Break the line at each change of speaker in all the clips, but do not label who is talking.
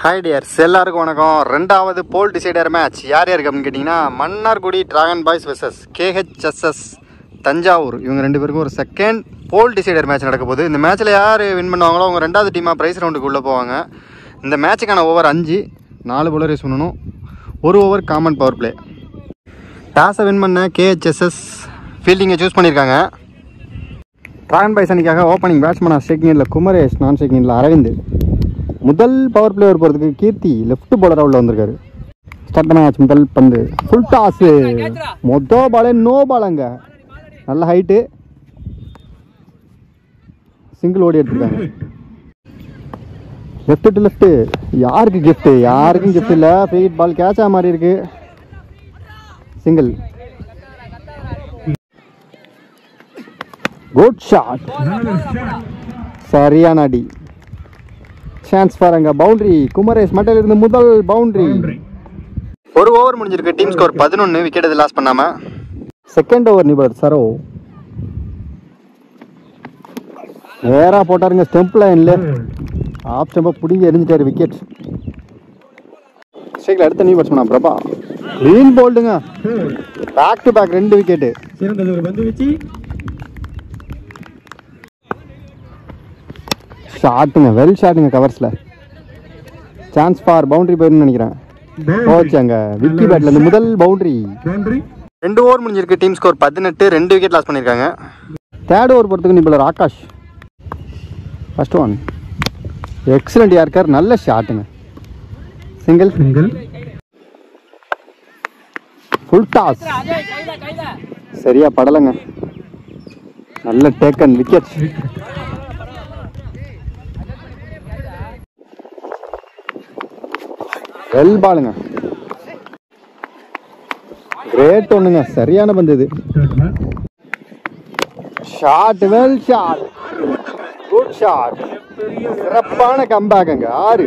Hi tears எல்லாருக்கும் வணக்கம் ரெண்டாவது போல் டிசைடர் மேட்ச் யார் யாருக்கு அப்படின்னு கேட்டிங்கன்னா Mannargudi dragon boys versus KHSS Thanjavur இவங்க ரெண்டு பேருக்கும் ஒரு செகண்ட் போல் டிசைடர் மேட்ச் நடக்க போகுது இந்த மேட்ச்சில் யார் வின் பண்ணுவாங்களோ அவங்க ரெண்டாவது டீமாக ப்ரைஸ் ரவுண்டுக்கு உள்ளே போவாங்க இந்த மேட்சுக்கான ஓவர் அஞ்சு நாலு bowler யூஸ் பண்ணணும் ஒரு ஓவர் காமன் பவர் பிளே டாஸை வின் பண்ண கேஹெச்எஸ்எஸ் ஃபீல்டிங்கை சூஸ் பண்ணியிருக்காங்க டிராகன் பாய்ஸ் அணிக்காக ஓப்பனிங் பேட்ஸ்மேனாக செகண்டில் குமரேஷ் நான் செகண்டில் அரவிந்த் முதல் பவர் பிளேயர் போகிறதுக்கு கீர்த்தி லெஃப்ட் பவுலராக உள்ள வந்திருக்காரு ஸ்டார்ட் மேட்ச் முதல் பந்து ஃபுல் டாஸு மொத பாலே நோ பாலங்க நல்ல ஹைட்டு சிங்கிள் ஓடி எடுத்துருக்காங்க லெஃப்ட் டு லெஃப்ட் யாருக்கு gift யாருக்கும் gift இல்லை ஃப்ரீ பால் கேட்சா மாதிரி இருக்கு சிங்கிள் குட் ஷாட் சரியான அடி சான்ஸ் பாருங்க பவுண்டரி குமரேஷ் மட்டையில இருந்து முதல் பவுண்டரி ஒரு ஓவர் முடிஞ்சிருக்கு டீம் ஸ்கோர் பதினொன்று விக்கெட் எது லாஸ் பண்ணாம செகண்ட் ஓவர் நிபர் சரோ நேரா போட்டாருங்க ஸ்டெம்ப் லைன்ல ஆஃப் ஸ்டெம்பை பிடிங்கி எரிஞ்சிட்டாரு விக்கெட் ஸ்ட்ரைக்கில் அடுத்த நியூ பேட்ஸ்மேனா பிரபா க்ளீன் போல்டுங்க பேக் டு பேக் ரெண்டு விக்கெட்டு
சிறந்தது ஒரு பந்து வச்சு
ஷாட்டுங்க வெல் ஷாட்டுங்க கவர்ஸில் சான்ஸ் ஃபார் பவுண்டரி போயிருன்னு நினைக்கிறேன் போச்சாங்க விக்கி பேட்ல இருந்து முதல் பவுண்டரி
பவுண்டரி
ரெண்டு ஓவர் முடிஞ்சிருக்கு டீம் ஸ்கோர் பதினெட்டு ரெண்டு விக்கெட் லாஸ் பண்ணியிருக்காங்க தேர்ட் ஓவர் பொறுத்துக்கு நீ பிள்ளர் Akash first one excellent yorker நல்ல ஷாட்டுங்க சிங்கிள்
சிங்கிள்
ஃபுல் டாஸ் சரியா படலைங்க நல்ல டேக்கன் விக்கெட் வெல் பாலுங்க கிரேட் ஒண்ணுங்க சரியான பந்து இது shot well shot good shot சிறப்பான கம்பேக்குங்க ஆறு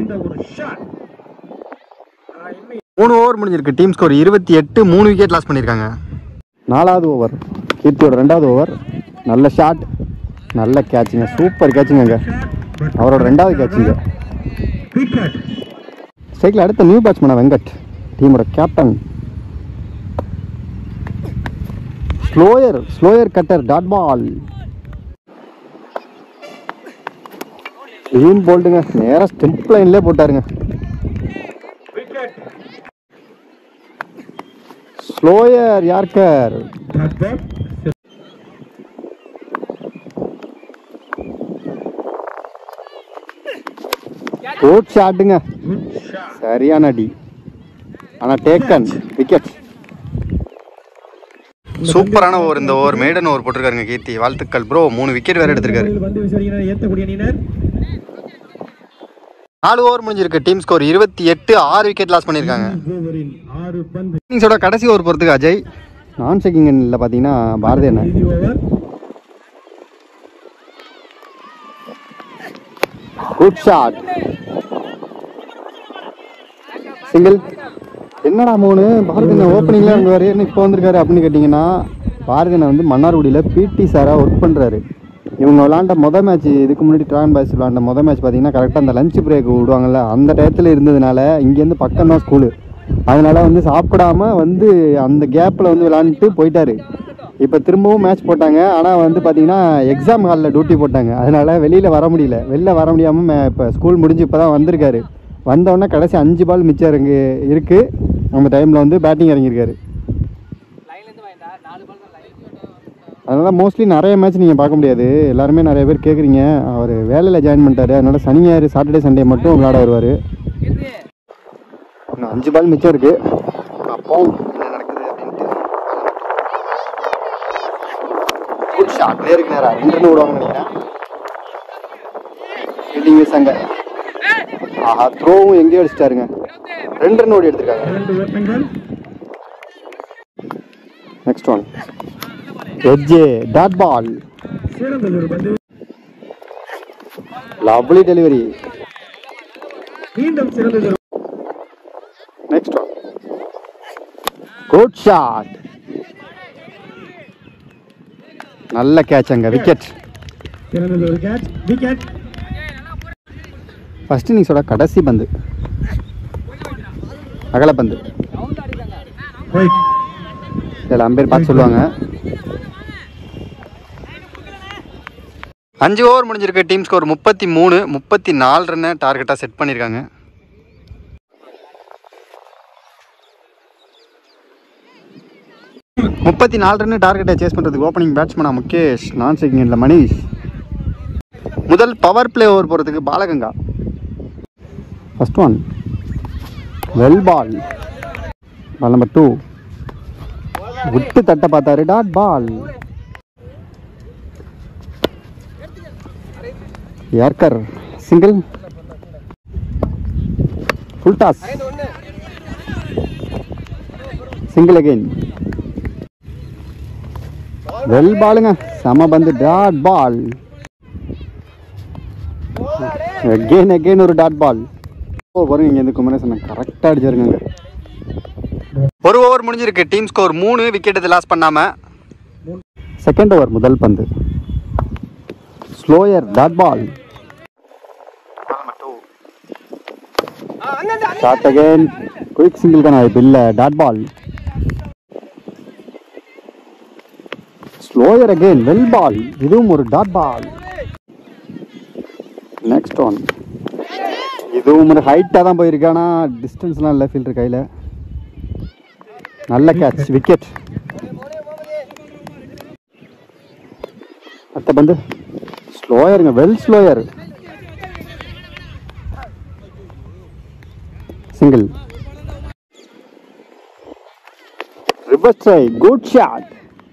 மூணு ஓவர் முடிஞ்சிருக்கு டீம் ஸ்கோர் இருபத்தி எட்டு மூணு விக்கெட் லாஸ் பண்ணியிருக்காங்க நாலாவது ஓவர் கீர்த்தியோட ரெண்டாவது ஓவர் நல்ல ஷாட் நல்ல கேட்சுங்க சூப்பர் கேட்சுங்க அவரோட ரெண்டாவது கேட்சுங்க
விக்கெட்
ஸ்ட்ரைக்கில் அடுத்த நியூ பேட்ஸ்மேனா வெங்கட் டீமோட captain slower slower cutter dot ball clean போல்டுங்க நேராக ஸ்டெம்ப் லைன்லேயே போட்டாருங்க
wicket
slower yorker
dot ball
good ஷாட்டுங்க
குட் ஷாட்
சரியான அடி ஆனால் டேக்கன் விக்கெட் சூப்பரான ஓவர் இந்த ஓவர் மேடன் ஓவர் போட்டிருக்காருங்க கீர்த்தி வாழ்த்துக்கள் ப்ரோ மூணு விக்கெட் வேற எடுத்திருக்காரு
பந்து விசாரிக்கிறார் ஏத்தக்கூடிய அணியினர்
நாலு ஓவர் முடிஞ்சிருக்கு டீம் ஸ்கோர் இருபத்தி எட்டு ஆறு விக்கெட் லாஸ் பண்ணியிருக்காங்க
ஓவரில் ஆறு பந்து
இன்னிங்ஸோட கடைசி ஓவர் பொறுத்துக்கு அஜய் நான் செக்கிங்கில் பார்த்தீங்கன்னா பாரதி என்ன
இறுதி ஓவர்
குட் ஷாட் சிங்கிள் என்னடா மூணு பாரதின ஓப்பனிங்ல இருந்தாரு என்ன இப்போ வந்திருக்காரு அப்படின்னு கேட்டிங்கன்னா பாரதின வந்து மன்னார்குடியில் பிடி சாராக ஒர்க் பண்ணுறாரு இவங்க விளாண்ட மொதல் மேட்ச் இதுக்கு முன்னாடி ட்ராகன் பாய்ஸ் விளாண்ட மொதல் மேட்ச் பார்த்தீங்கன்னா கரெக்டாக அந்த லஞ்ச் பிரேக் விடுவாங்கல்ல அந்த டயத்தில் இருந்ததுனால இங்கேருந்து பக்கம் தான் ஸ்கூலு அதனால வந்து சாப்பிடாம வந்து அந்த கேப்பில் வந்து விளாண்டுட்டு போயிட்டாரு இப்போ திரும்பவும் மேட்ச் போட்டாங்க ஆனால் வந்து பார்த்தீங்கன்னா எக்ஸாம் ஹாலில் டியூட்டி போட்டாங்க அதனால வெளியில் வர முடியல வெளில வர முடியாமல் இப்போ ஸ்கூல் முடிஞ்சு இப்போ தான் வந்திருக்காரு வந்தோடனே கடைசி அஞ்சு பால் மிச்சம் இறங்கி இருக்குது அந்த டைமில் வந்து பேட்டிங் இறங்கியிருக்காரு அதனால் மோஸ்ட்லி நிறைய மேட்ச் நீங்கள் பார்க்க முடியாது எல்லாருமே நிறைய பேர் கேட்குறீங்க அவர் வேலையில் ஜாயின் பண்ணிட்டாரு அதனால சனி ஞாயிறு சாட்டர்டே சண்டே மட்டும் விளையாட வருவார் இன்னும் அஞ்சு பால் மிச்சம் இருக்கு அப்போ என்ன நடக்குது அப்படின்ட்டு குட் ஷாட் நேருக்கு நேரா ரெண்டு ரன் விடுவாங்கன்னு நினைக்கிறேன் ஃபீல்டிங் மிஸ் அங்க ஆஹா த்ரோவும் எங்கேயோ அடிச்சிட்டாருங்க ரெண்டு ரன் ஓடி எடுத்திருக்காங்க
இரண்டு ஓட்டங்கள்
நெக்ஸ்ட் ஒன் எட்ஜே டாட் பால்
சிறந்தது ஒரு பந்து
லவ்லி டெலிவரி
மீண்டும் சிறந்தது ஒரு
நெக்ஸ்ட் ஒன் குட் ஷாட் நல்ல கேட்ச் அங்க விக்கெட்
சிறந்தது ஒரு கேட்ச் விக்கெட்
ஃபர்ஸ்ட் இன்னிங்ஸோட கடைசி பந்து அகலப்பந்து
ஒயிட்
இதில் அம்பேர் பார்த்து சொல்லுவாங்க அஞ்சு ஓவர் முடிஞ்சிருக்கு டீம் ஸ்கோர் முப்பத்தி மூணு முப்பத்தி நாலு ரன்னு டார்கெட்டாக செட் பண்ணியிருக்காங்க முப்பத்தி நாலு ரன்னு டார்கெட்டை சேஸ் பண்ணுறதுக்கு ஓப்பனிங் பேட்ஸ்மனா முகேஷ் நான் செகண்டில் மணிஷ் முதல் பவர் பிளே ஓவர் போகிறதுக்கு Balaganga first one well ball ball number two விட்டு தட்ட பார்த்தாரு dot ball yorker single full toss single again well பாலுங்க செம பந்து டாட் பால் அகெயின் அகெயின் ஒரு டாட் பால் ஓ பாருங்க இங்கே இருந்து குமரேசன் கரெக்டாக அடிச்சிருக்காங்க ஒரு ஓவர் முடிஞ்சிருக்கு டீம் ஸ்கோர் மூணு விக்கெட் இது லாஸ் பண்ணாம செகண்ட் ஓவர் முதல் பந்து slower dot ball shot again quick single தானே வாய்ப்பு இல்லை dot ball slower again well பால் இதுவும் ஒரு டாட் பால் நெக்ஸ்ட் ஒன் இதுவும் ஒரு ஹைட்டாக தான் போயிருக்கு ஆனால் டிஸ்டன்ஸ்லாம் இல்லை ஃபீல்டர் கையில் நல்ல கேட்ச் விக்கெட் அடுத்த பந்து ஸ்லோயருங்க well slower single reverse try good shot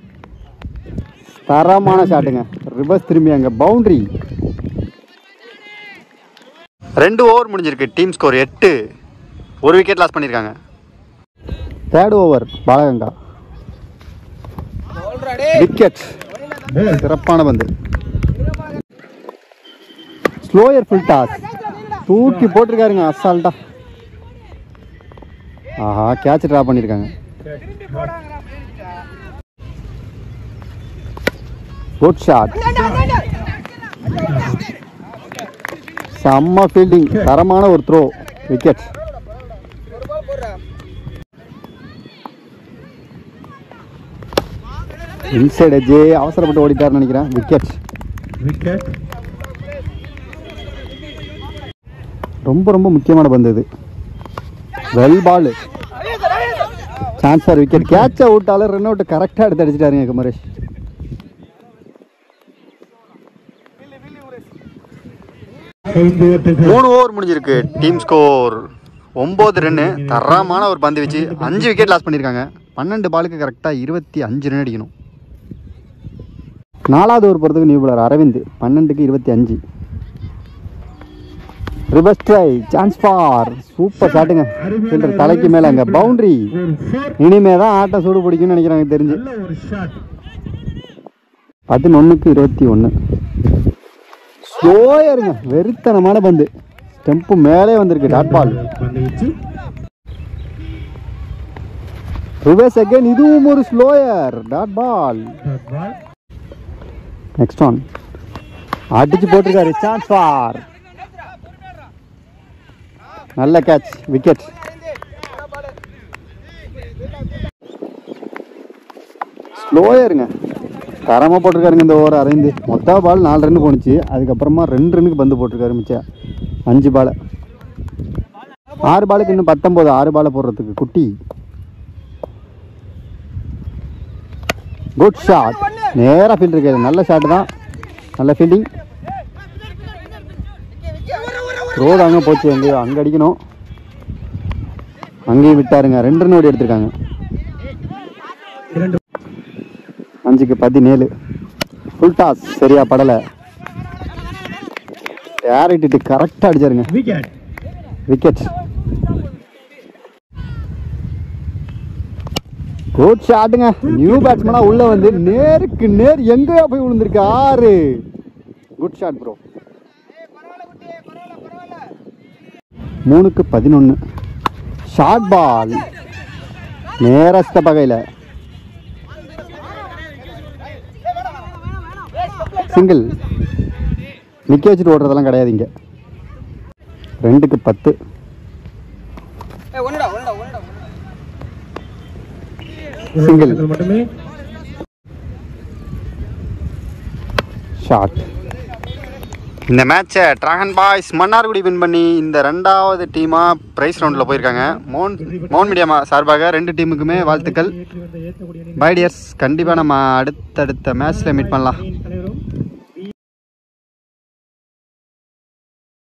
தரமான ஷாட்டுங்க ரிவர்ஸ் திரும்பி அங்கே பவுண்டரி ரெண்டு ஓவர் முடிஞ்சிருக்கு டீம் ஸ்கோர் எட்டு ஒரு விக்கெட் லாஸ் பண்ணியிருக்காங்க third over Balaganga wicket
ball
சிறப்பான பந்து ஸ்லோயர் ஃபுல் டாஸ் தூக்கி போட்டிருக்காருங்க அசால்ட்டா ஆஹா கேட்ச் ட்ரா பண்ணியிருக்காங்க குட் ஷாட் செம்ம ஃபீல்டிங் தரமான ஒரு த்ரோ விக்கெட் இன்சைட் எஜ்ஜே அவசரப்பட்டு ஓடிட்டாருன்னு நினைக்கிறேன் விக்கெட்
விக்கெட்
ரொம்ப ரொம்ப முக்கியமான பந்து இது well ball chance for wicket கேட்சை விட்டாலும் ரன் அவுட் கரெக்டாக எடுத்து அடிச்சிட்டாருங்க குமரேஷ்
ஐந்து ஓட்டங்கள்
மூணு ஓவர் முடிஞ்சிருக்கு டீம் ஸ்கோர் ஒம்பது ரன்னு தரமான ஒரு பந்து வச்சு அஞ்சு விக்கெட் லாஸ் பண்ணியிருக்காங்க பன்னெண்டு பாலுக்கு கரெக்டாக இருபத்தி அஞ்சு ரன் அடிக்கணும் நாலாவது ஓவர் போகிறதுக்கு நியூ பாலர் அரவிந்த் பன்னெண்டுக்கு இருபத்தி அஞ்சு reverse try chance for super ஷாட்டுங்க ஃபீல்டர் தலைக்கு மேலே அங்கே பவுண்டரி
ஒரு ஃபோர்
இனிமே தான் ஆட்டம் சூடு பிடிக்கும்னு நினைக்கிறாங்க தெரிஞ்சு
நல்ல ஒரு ஷாட்
பதினொன்றுக்கு இருபத்தி ஒன்று ஸ்லோயருங்க வெறித்தனமான பந்து ஸ்டெம்பு மேலே வந்திருக்கு டாட் பால்
பந்து வச்சு
ரிவர்ஸ் அகைன் இதுவும் ஒரு slower dot ball
dot ball
next one அடிச்சு போட்டிருக்காரு சான்ஸ் ஃபார் நல்ல கேட்ச் விக்கெட் ஸ்லோயருங்க தரமாக போட்டிருக்காருங்க இந்த ஓவர் அரைந்து மொத்த பால் நாலு ரன் போணுச்சு அதுக்கப்புறமா ரெண்டு ரன்னுக்கு பந்து போட்டிருக்காரு மிச்சம் அஞ்சு பாலை ஆறு பாலுக்கு இன்னும் பத்தொம்போது ஆறு பாலை போடுறதுக்கு குட்டி குட் ஷாட் நேராக ஃபீல்ட் இருக்காது நல்ல ஷாட் தான் நல்ல ஃபீல்டிங் ரோடு அங்கே போச்சு எங்கேயோ அங்கே அடிக்கணும் அங்கேயும் விட்டாருங்க ரெண்டு ரன் ஓடி எடுத்திருக்காங்க
இரண்டு
அஞ்சுக்கு பதினேழு ஃபுல் டாஸ் சரியா படலை டேரக்டிட்டு கரெக்டாக அடிச்சாருங்க
விக்கெட்
விக்கெட் குட் ஷாட்டுங்க நியூ பேட்ஸ்மேனா உள்ள வந்து நேருக்கு நேர் எங்கேயோ போய் விழுந்திருக்கு ஆறு குட் ஷாட் ப்ரோ மூணுக்கு பதினொன்று ஷார்ட் பால் நேரஸ்த பகையில் சிங்கிள் நிக்க வச்சுட்டு ஓடுறதெல்லாம் கிடையாது இங்கே ரெண்டுக்கு பத்து
ஒன்னுடா ஒன்னுடா ஒன்னு
Single.
ஓட்டங்கள் மட்டுமே
ஷாட் இந்த மேட்சை ட்ராகன் பாய்ஸ் மன்னார்குடி வின் பண்ணி இந்த ரெண்டாவது டீமாக ப்ரைஸ் ரவுண்டில் போயிருக்காங்க மோன் மோன் மீடியா சார்பாக ரெண்டு டீமுக்குமே வாழ்த்துக்கள்
ஏற்றி வந்த ஏற்றக்கூடிய அணி
பைடியர்ஸ் கண்டிப்பாக நம்ம அடுத்தடுத்த மேட்ச்சில் மீட் பண்ணலாம்
அணியின் தலைவரும்